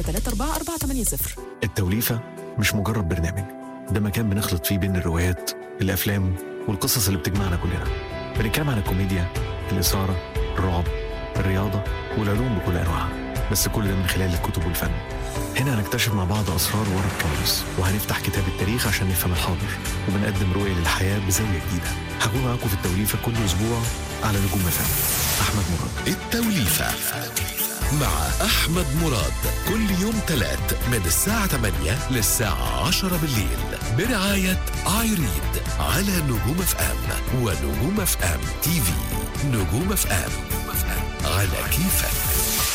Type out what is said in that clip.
34480 التوليفة مش مجرد برنامج ده مكان بنخلط فيه بين الروايات الأفلام والقصص اللي بتجمعنا كلنا بنتكلم عن الكوميديا الإثارة الرعب الرياضة والعلوم بكل أنواعها بس كل ده من خلال الكتب والفن هنا هنكتشف مع بعض أسرار ورا الكواليس وهنفتح كتاب التاريخ عشان نفهم الحاضر وبنقدم رؤية للحياة بزاوية جديدة هكون معاكم في التوليفة كل أسبوع على نجوم فن أحمد مراد التوليفة مع أحمد مراد كل يوم تلات من الساعة 8 للساعة 10 بالليل برعاية ايريد على نجوم اف ام ونجوم اف ام تي في نجوم اف ام على كيفك